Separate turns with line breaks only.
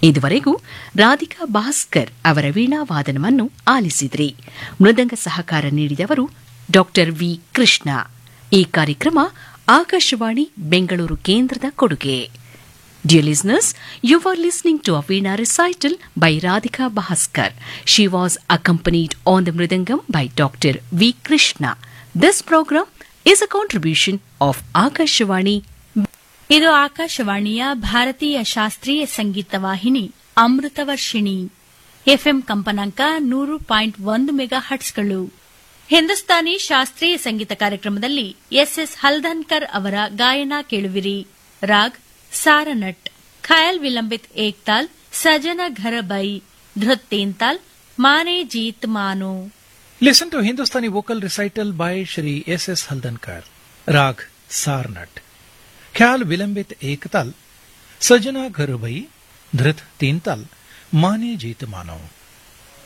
ಇದುವರೆಗೂ ರಾಧಿಕಾ ಭಾಸ್ಕರ್ ಅವರ ವೀಣಾವಾದನವನ್ನು ಆಲಿಸಿದ್ರಿ ಮೃದಂಗ ಸಹಕಾರ ನೀಡಿದವರು ಡಾಕ್ಟರ್ ವಿ ಕೃಷ್ಣ ಈ ಕಾರ್ಯಕ್ರಮ ಆಕಾಶವಾಣಿ ಬೆಂಗಳೂರು ಕೇಂದ್ರದ ಕೊಡುಗೆ Dear listeners, you are listening to a Veena recital by Radhika Bhaskar. She was accompanied on the Mridangam by Dr. V. Krishna. This program is a contribution of Akashvani
ಇದು ಆಕಾಶವಾಣಿಯ ಭಾರತೀಯ ಶಾಸ್ತ್ರೀಯ ಸಂಗೀತ ವಾಹಿನಿ Amritavarshini FM ಕಂಪನಾಂಕ ನೂರು ಪಾಯಿಂಟ್ ಒಂದು mega ಹಟ್ಸ್ಗಳು Hindustani ಶಾಸ್ತ್ರೀಯ ಸಂಗೀತ ಕಾರ್ಯಕ್ರಮದಲ್ಲಿ ಎಸ್ಎಸ್ ಹಲ್ದನ್ಕರ್ ಅವರ ಗಾಯನ ಕೇಳುವಿರಿ ರಾಗ್ ಸಾರನಟ್ ಖಯಾಲ್ ವಿಲಂಬಿತ್ ಏಕ್ತಾಲ್ ಸಜನ ಘರ ಬೈ ಧೃತ್ ತೇಂತಾಲ್ ಮಾನೆ ಜೀತ್ ಮಾನೋ
Listen to Hindustani vocal recital by Shri S. S. Haldankar. Rag Sarnat. Khyal Vilambit Ektal. Sajana Gharbai. Dhrit Tintal. Mane Jeet Mano.